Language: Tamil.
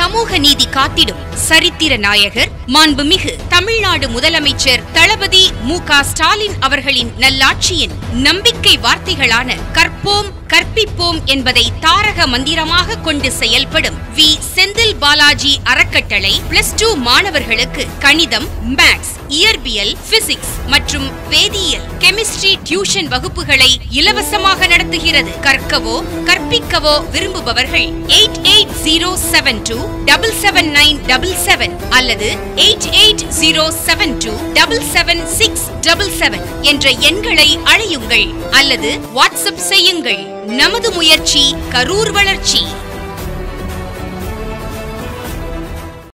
சமூக நீதி காத்திடும் சரித்திர நாயகர் மாண்புமிகு தமிழ்நாடு முதலமைச்சர் தளபதி மு க ஸ்டாலின் அவர்களின் நல்லாட்சியின் நம்பிக்கை வார்த்தைகளான கற்போம் கற்பிப்போம் என்பதை தாரக மந்திரமாக கொண்டு செயல்படும் வி செந்தில் பாலாஜி அறக்கட்டளை பிளஸ் டூ மாணவர்களுக்கு கணிதம் மேக்ஸ் இயற்பியல் பிசிக்ஸ் மற்றும் வேதியியல் கெமிஸ்ட்ரி டியூஷன் வகுப்புகளை இலவசமாக நடத்துகிறது கற்கவோ கற்பிக்கவோ விரும்புபவர்கள் eight eight zero seven two double seven nine double seven அல்லது eight eight zero seven two double seven six double seven என்ற எண்களை அழையுங்கள் அல்லது வாட்ஸ்அப் செய்யுங்கள் நமது முயற்சி கரூர் வளர்ச்சி